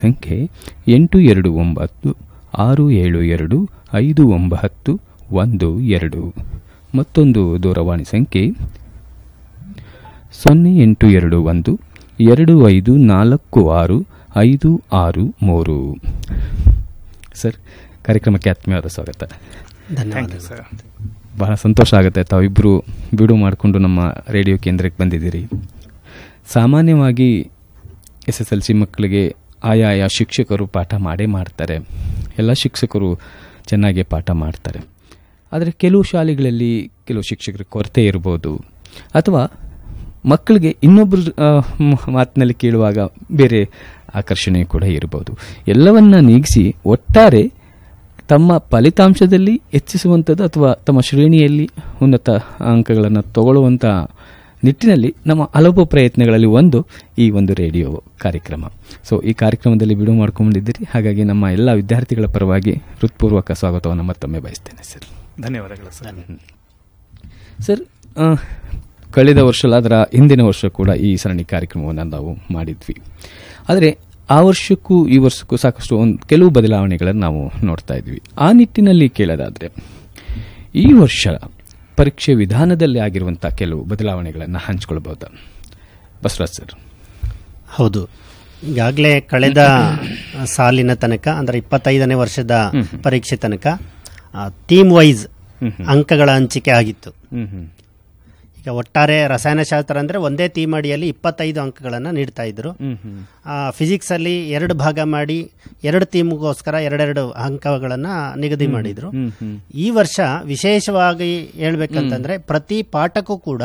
ಸಂಖ್ಯೆ ಎಂಟು ಎರಡು ಒಂಬತ್ತು ಆರು ಏಳು ಎರಡು ಐದು ಒಂಬತ್ತು ಒಂದು ಎರಡು ಮತ್ತೊಂದು ದೂರವಾಣಿ ಸಂಖ್ಯೆ ಸೊನ್ನೆ ಎಂಟು ಎರಡು ಒಂದು ಎರಡು ಐದು ನಾಲ್ಕು ಆರು ಐದು ಆರು ಮೂರು ಸರ್ ಕಾರ್ಯಕ್ರಮಕ್ಕೆ ಆತ್ಮೀಯವಾದ ಸ್ವಾಗತ ಥ್ಯಾಂಕ್ ಯು ಸರ್ ಬಹಳ ಸಂತೋಷ ಆಗುತ್ತೆ ತಾವಿಬ್ಬರು ಬಿಡು ಮಾಡಿಕೊಂಡು ನಮ್ಮ ರೇಡಿಯೋ ಕೇಂದ್ರಕ್ಕೆ ಬಂದಿದ್ದೀರಿ ಸಾಮಾನ್ಯವಾಗಿ ಎಸ್ ಎಸ್ ಎಲ್ ಸಿ ಮಕ್ಕಳಿಗೆ ಆಯಾಯ ಶಿಕ್ಷಕರು ಪಾಠ ಮಾಡೇ ಮಾಡ್ತಾರೆ ಎಲ್ಲ ಶಿಕ್ಷಕರು ಚೆನ್ನಾಗಿ ಪಾಠ ಮಾಡ್ತಾರೆ ಆದರೆ ಕೆಲವು ಶಾಲೆಗಳಲ್ಲಿ ಕೆಲವು ಶಿಕ್ಷಕರ ಕೊರತೆ ಇರ್ಬೋದು ಅಥವಾ ಮಕ್ಕಳಿಗೆ ಇನ್ನೊಬ್ಬರ ಆ, ಮ್- ಮಾತಿನಲ್ಲಿ ಕೇಳುವಾಗ ಬೇರೆ ಆಕರ್ಷಣೆ ಕೂಡ ಇರ್ಬೋದು ಎಲ್ಲವನ್ನ ನೀಗಿಸಿ ಒಟ್ಟಾರೆ ತಮ್ಮ ಫಲಿತಾಂಶದಲ್ಲಿ ಹೆಚ್ಚಿಸುವಂಥದ್ದು ಅಥವಾ ತಮ್ಮ ಶ್ರೇಣಿಯಲ್ಲಿ ಉನ್ನತ ಅಂಕಗಳನ್ನು ತಗೊಳ್ಳುವಂಥ ನಿಟ್ಟಿನಲ್ಲಿ ನಮ್ಮ ಹಲವು ಪ್ರಯತ್ನಗಳಲ್ಲಿ ಒಂದು ಈ ಒಂದು ರೇಡಿಯೋ ಕಾರ್ಯಕ್ರಮ ಸೊ ಈ ಕಾರ್ಯಕ್ರಮದಲ್ಲಿ ಬಿಡುವು ಮಾಡ್ಕೊಂಡಿದ್ದೀರಿ ಹಾಗಾಗಿ ನಮ್ಮ ಎಲ್ಲ ವಿದ್ಯಾರ್ಥಿಗಳ ಪರವಾಗಿ ಹೃತ್ಪೂರ್ವಕ ಸ್ವಾಗತವನ್ನು ಮತ್ತೊಮ್ಮೆ ಬಯಸ್ತೇನೆ ಸರ್ ಧನ್ಯವಾದಗಳು ಸರ್ ಸರ್ ಆ, ಕಳೆದ ವರ್ಷ ಅಲ್ಲ ಅದರ ಹಿಂದಿನ ವರ್ಷ ಕೂಡ ಈ ಸರಣಿ ಕಾರ್ಯಕ್ರಮವನ್ನು ನಾವು ಮಾಡಿದ್ವಿ ಆದರೆ ಆ ವರ್ಷಕ್ಕೂ ಈ ವರ್ಷಕ್ಕೂ ಸಾಕಷ್ಟು ಒಂದು ಕೆಲವು ಬದಲಾವಣೆಗಳನ್ನು ನಾವು ನೋಡ್ತಾ ಇದ್ವಿ ಆ ನಿಟ್ಟಿನಲ್ಲಿ ಕೇಳೋದಾದರೆ ಈ ವರ್ಷ ಪರೀಕ್ಷೆ ವಿಧಾನದಲ್ಲಿ ಆಗಿರುವಂಥ ಕೆಲವು ಬದಲಾವಣೆಗಳನ್ನು ಹಂಚ್ಕೊಳ್ಬಹುದಾ ಬಸವರಾಜ್ ಸರ್ ಹೌದು ಈಗಾಗಲೇ ಕಳೆದ ಸಾಲಿನ ತನಕ ಅಂದರೆ ಇಪ್ಪತ್ತೈದನೇ ವರ್ಷದ ಪರೀಕ್ಷೆ ತನಕ ಥೀಮ್ ವೈಸ್ ಅಂಕಗಳ ಹಂಚಿಕೆ ಆಗಿತ್ತು ಹ್ಮ್ ಹ್ಮ್ ಈಗ ಒಟ್ಟಾರೆ ರಸಾಯನಶಾಸ್ತ್ರ ಅಂದರೆ ಒಂದೇ ಥೀಮ್ ಅಡಿಯಲ್ಲಿ ಇಪ್ಪತ್ತೈದು ಅಂಕಗಳನ್ನು ನೀಡ್ತಾ ಇದ್ರು ಹ್ಮ್ ಹ್ಮ್ ಫಿಸಿಕ್ಸ್ ಅಲ್ಲಿ ಎರಡು ಭಾಗ ಮಾಡಿ ಎರಡು ಥೀಮ್ಗೋಸ್ಕರ ಎರಡೆರಡು ಅಂಕಗಳನ್ನು ನಿಗದಿ ಮಾಡಿದ್ರು ಹ್ಮ್ ಹ್ಮ್ ಈ ವರ್ಷ ವಿಶೇಷವಾಗಿ ಹೇಳ್ಬೇಕಂತಂದ್ರೆ ಪ್ರತಿ ಪಾಠಕ್ಕೂ ಕೂಡ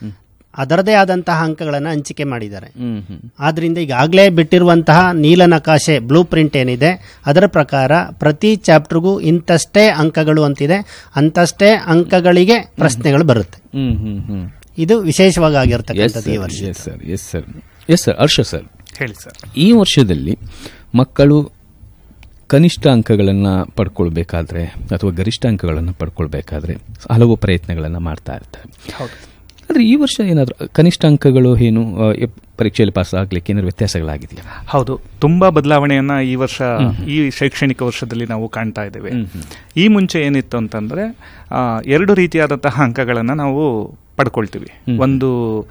ಅದರದೇ ಆದಂತಹ ಅಂಕಗಳನ್ನು ಹಂಚಿಕೆ ಮಾಡಿದ್ದಾರೆ ಹ್ಮ್ ಹ್ಮ್ ಆದ್ರಿಂದ ಈಗಾಗಲೇ ಬಿಟ್ಟಿರುವಂತಹ ನೀಲನಕಾಶೆ ಬ್ಲೂ ಪ್ರಿಂಟ್ ಏನಿದೆ ಅದರ ಪ್ರಕಾರ ಪ್ರತಿ ಚಾಪ್ಟರ್ಗೂ ಇಂತಷ್ಟೇ ಅಂಕಗಳು ಅಂತಿದೆ ಅಂತಷ್ಟೇ ಅಂಕಗಳಿಗೆ ಪ್ರಶ್ನೆಗಳು ಬರುತ್ತೆ ಹ್ಮ್ ಹ್ಮ್ ಹ್ಮ್ ಇದು ವಿಶೇಷವಾಗಿ ಆಗಿರ್ತಕ್ಕಂಥದ್ದು ಈ ವರ್ಷ yes sir yes sir yes sir Harsha sir ಹೇಳಿ ಸರ್ ಈ ವರ್ಷದಲ್ಲಿ ಮಕ್ಕಳು ಕನಿಷ್ಠ ಅಂಕಗಳನ್ನು ಪಡ್ಕೊಳ್ಬೇಕಾದ್ರೆ ಅಥವಾ ಗರಿಷ್ಠ ಅಂಕಗಳನ್ನು ಪಡ್ಕೊಳ್ಬೇಕಾದ್ರೆ ಹಲವು ಪ್ರಯತ್ನಗಳನ್ನು ಮಾಡ್ತಾ ಇರ್ತಾರೆ ಹೌದು ಆದರೆ ಈ ವರ್ಷ ಏನಾದರೂ ಕನಿಷ್ಠ ಅಂಕಗಳು ಏನು ಆ, ಎಪ್- ಪರೀಕ್ಷೆಯಲ್ಲಿ ಪಾಸ್ ಆಗ್ಲಿಕ್ಕೆ ಏನಾದ್ರು ವ್ಯತ್ಯಾಸಗಳಾಗಿದೆಯಾ ಹೌದು ತುಂಬಾ ಬದಲಾವಣೆಯನ್ನ ಈ ವರ್ಷ ಈ ಶೈಕ್ಷಣಿಕ ವರ್ಷದಲ್ಲಿ ನಾವು ಕಾಣ್ತಾ ಇದ್ದೇವೆ ಈ ಮುಂಚೆ ಏನಿತ್ತು ಅಂತಂದ್ರೆ ಆ, ಎರಡು ರೀತಿಯಾದಂತಹ ಅಂಕಗಳನ್ನ ನಾವು ಪಡ್ಕೊಳ್ತೀವಿ ಒಂದು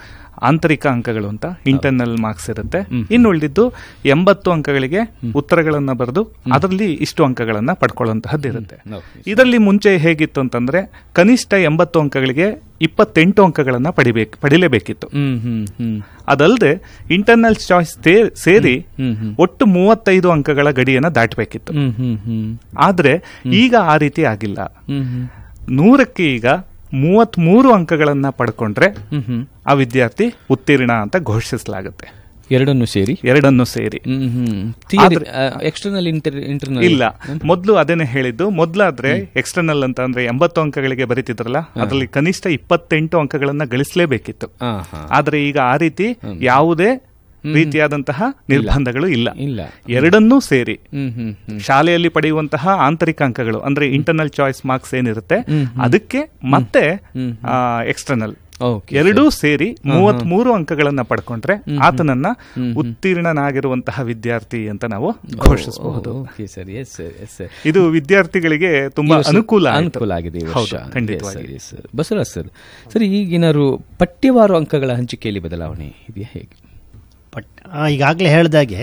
ಆಂತರಿಕ ಅಂಕಗಳು ಅಂತ ಇಂಟರ್ನಲ್ ಮಾರ್ಕ್ಸ್ ಇರುತ್ತೆ ಇನ್ನು ಉಳಿದಿದ್ದು ಎಂಬತ್ತು ಅಂಕಗಳಿಗೆ ಉತ್ತರಗಳನ್ನ ಬರೆದು ಅದರಲ್ಲಿ ಇಷ್ಟು ಅಂಕಗಳನ್ನ ಪಡ್ಕೊಳ್ಳುವಂತಹದ್ದು ಇರುತ್ತೆ ಇದರಲ್ಲಿ ಮುಂಚೆ ಹೇಗಿತ್ತು ಅಂತಂದ್ರೆ ಕನಿಷ್ಠ ಎಂಬತ್ತು ಅಂಕಗಳಿಗೆ ಇಪ್ಪತ್ತೆಂಟು ಅಂಕಗಳನ್ನ ಪಡಿಬೇಕು ಪಡಿಲೇಬೇಕಿತ್ತು ಹ್ಮ್ ಹ್ಮ್ ಹ್ಮ್ ಅದಲ್ಲದೆ ಇಂಟರ್ನಲ್ ಚಾಯ್ಸ್ ಸೇರಿ ಹ್ಮ್ ಹ್ಮ್ ಒಟ್ಟು ಮೂವತ್ತೈದು ಅಂಕಗಳ ಗಡಿಯನ್ನ ದಾಟಬೇಕಿತ್ತು ಹ್ಮ್ ಹ್ಮ್ ಹ್ಮ್ ಆದ್ರೆ ಈಗ ಆ ರೀತಿ ಆಗಿಲ್ಲ ಹ್ಮ್ ಹ್ಮ್ ನೂರಕ್ಕೆ ಈಗ ಮೂವತ್ಮೂರು ಅಂಕಗಳನ್ನ ಪಡ್ಕೊಂಡ್ರೆ ಹ್ಮ್ ಹ್ಮ್ ಆ ವಿದ್ಯಾರ್ಥಿ ಉತ್ತೀರ್ಣ ಅಂತ ಘೋಷಿಸಲಾಗುತ್ತೆ ಎರಡನ್ನು ಸೇರಿ ಎರಡನ್ನು ಸೇರಿ ಹ್ಮ್ ಹ್ಮ್ ಆದ್ರೆ- ಎಕ್ಸ್ಟರ್ನಲ್ ಇಂಟರ್ ಇಂಟರ್ನಲ್ ಇಲ್ಲ ಮೊದಲು ಅದೇನೆ ಹೇಳಿದ್ದು ಮೊದಲಾದ್ರೆ ಎಕ್ಸ್ಟರ್ನಲ್ ಅಂತ ಅಂದ್ರೆ ಎಂಬತ್ತು ಅಂಕಗಳಿಗೆ ಬರೀತಿದ್ರಲ್ಲ ಅದರಲ್ಲಿ ಕನಿಷ್ಠ ಇಪ್ಪತ್ತೆಂಟು ಅಂಕಗಳನ್ನ ಗಳಿಸಲೇಬೇಕಿತ್ತು ಹಾ ಹಾ ಆದ್ರೆ ಈಗ ಆ ರೀತಿ ಯಾವುದೇ ರೀತಿಯಾದಂತಹ ನಿರ್ಬಂಧಗಳು ಇಲ್ಲ ಇಲ್ಲ ಎರಡನ್ನೂ ಸೇರಿ ಹ್ಮ್ ಹ್ಮ್ ಹ್ಮ್ ಶಾಲೆಯಲ್ಲಿ ಪಡೆಯುವಂತಹ ಆಂತರಿಕ ಅಂಕಗಳು ಅಂದ್ರೆ ಇಂಟರ್ನಲ್ ಚಾಯ್ಸ್ ಮಾರ್ಕ್ಸ್ ಏನಿರುತ್ತೆ ಅದಕ್ಕೆ ಮತ್ತೆ ಎಕ್ಸ್ಟರ್ನಲ್ ಓಕೆ ಎರಡೂ ಸೇರಿ ಮೂವತ್ತ್ ಮೂರು ಅಂಕಗಳನ್ನ ಪಡ್ಕೊಂಡ್ರೆ ಆತನನ್ನ ಉತ್ತೀರ್ಣನಾಗಿರುವಂತಹ ವಿದ್ಯಾರ್ಥಿ ಅಂತ ನಾವು ಘೋಷಿಸಬಹುದು okay sir yes sir yes sir ಇದು ವಿದ್ಯಾರ್ಥಿಗಳಿಗೆ ತುಂಬಾ ಅನುಕೂಲ ಆಯ್ತು. ಅನುಕೂಲ ಆಗಿದೆ ಈ ವರ್ಷ ಹೌದು, ಖಂಡಿತವಾಗಿ Yes, sir, yes, sir. Basavaraj sir sir ಈಗೇನಾದ್ರು ಪಠ್ಯವಾರು ಅಂಕಗಳ ಹಂಚಿಕೆಯಲ್ಲಿ ಬದಲಾವಣೆ ಇದೆಯಾ ಹೇಗೆ ಬಟ್ ಈಗಾಗಲೇ ಹೇಳ್ದಾಗೆ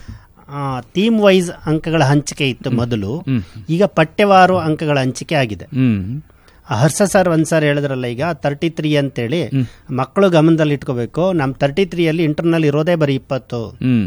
ಥೀಮ್ ವೈಸ್ ಅಂಕಗಳ ಹಂಚಿಕೆ ಇತ್ತು ಮೊದಲು ಈಗ ಪಠ್ಯವಾರು ಅಂಕಗಳ ಹಂಚಿಕೆ ಆಗಿದೆ ಹ್ಮ್ ಆ ಹರ್ಷ ಸರ್ ಒಂದ್ ಸರ್ ಹೇಳಿದ್ರಲ್ಲ ಈಗ ತರ್ಟಿ ತ್ರೀ ಅಂತೇಳಿ ಮಕ್ಕಳು ಗಮನದಲ್ಲಿ ಇಟ್ಕೋಬೇಕು ನಮ್ಮ ತರ್ಟಿ ತ್ರೀಯಲ್ಲಿ ಇಂಟರ್ನಲ್ ಇರೋದೇ ಬರೀ ಇಪ್ಪತ್ತು ಹ್ಮ್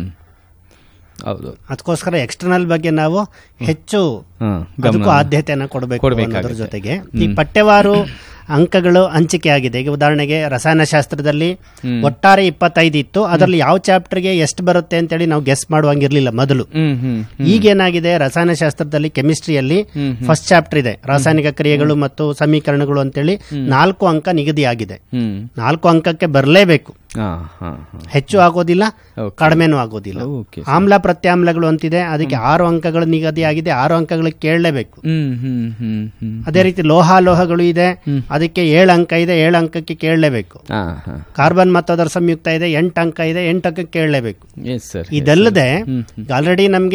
ಹೌದು ಅದಕ್ಕೋಸ್ಕರ ಎಕ್ಸ್ಟರ್ನಲ್ ಬಗ್ಗೆ ನಾವು ಹೆಚ್ಚು ಹಾ, ಅದಕ್ಕೂ ಗಮನ ಆದ್ಯತೆಯನ್ನು ಕೊಡಬೇಕು ಕೊಡ್ಬೇಕಾಗತ್ತೆ. ಅನ್ನೋದ್ರ ಜೊತೆಗೆ ಈ ಪಠ್ಯವಾರು ಅಂಕಗಳು ಹಂಚಿಕೆ ಆಗಿದೆ ಈಗ ಉದಾಹರಣೆಗೆ ರಸಾಯನಶಾಸ್ತ್ರದಲ್ಲಿ ಒಟ್ಟಾರೆ ಇಪ್ಪತ್ತೈದು ಇತ್ತು ಅದರಲ್ಲಿ ಯಾವ ಚಾಪ್ಟರ್ಗೆ ಎಷ್ಟು ಬರುತ್ತೆ ಅಂತೇಳಿ ನಾವು ಗೆಸ್ ಮಾಡುವಂಗಿರ್ಲಿಲ್ಲ ಮೊದಲು ಹ್ಮ್ ಹ್ಮ್ ಈಗೇನಾಗಿದೆ ರಸಾಯನಶಾಸ್ತ್ರದಲ್ಲಿ ಕೆಮಿಸ್ಟ್ರಿಯಲ್ಲಿ ಫಸ್ಟ್ ಚಾಪ್ಟರ್ ಇದೆ ರಾಸಾಯನಿಕ ಕ್ರಿಯೆಗಳು ಮತ್ತು ಸಮೀಕರಣಗಳು ಅಂತೇಳಿ ನಾಲ್ಕು ಅಂಕ ನಿಗದಿ ಆಗಿದೆ ಹ್ಮ್ ನಾಲ್ಕು ಅಂಕಕ್ಕೆ ಬರಲೇಬೇಕು ಹಾ ಹಾ ಹಾ ಹೆಚ್ಚು ಆಗೋದಿಲ್ಲ Okay. ಕಡಿಮೆನೂ ಆಗೋದಿಲ್ಲ ಓಕೆ ಆಮ್ಲ ಪ್ರತ್ಯಾಮ್ಲಗಳು ಅಂತಿದೆ ಅದಕ್ಕೆ ಆರು ಅಂಕಗಳು ನಿಗದಿಯಾಗಿದೆ ಆರು ಅಂಕಗಳಿಗೆ ಕೇಳಲೇಬೇಕು ಹ್ಮ್ ಹ್ಮ್ ಹ್ಮ್ ಹ್ಮ್ ಅದೇ ರೀತಿ ಲೋಹಾಲೋಹಗಳು ಇದೆ ಅದಕ್ಕೆ ಏಳು ಅಂಕ ಇದೆ ಏಳು ಅಂಕಕ್ಕೆ ಕೇಳಲೇಬೇಕು ಹಾ ಹಾ ಕಾರ್ಬನ್ ಮತ್ತು ಅದರ ಸಂಯುಕ್ತ ಇದೆ ಎಂಟು ಅಂಕ ಇದೆ ಎಂಟು ಅಂಕಕ್ಕೆ ಕೇಳಲೇಬೇಕು ಎಸ್ ಸರ್ ಇದಲ್ಲದೆ ಆಲ್ರೆಡಿ ನಮಗೆ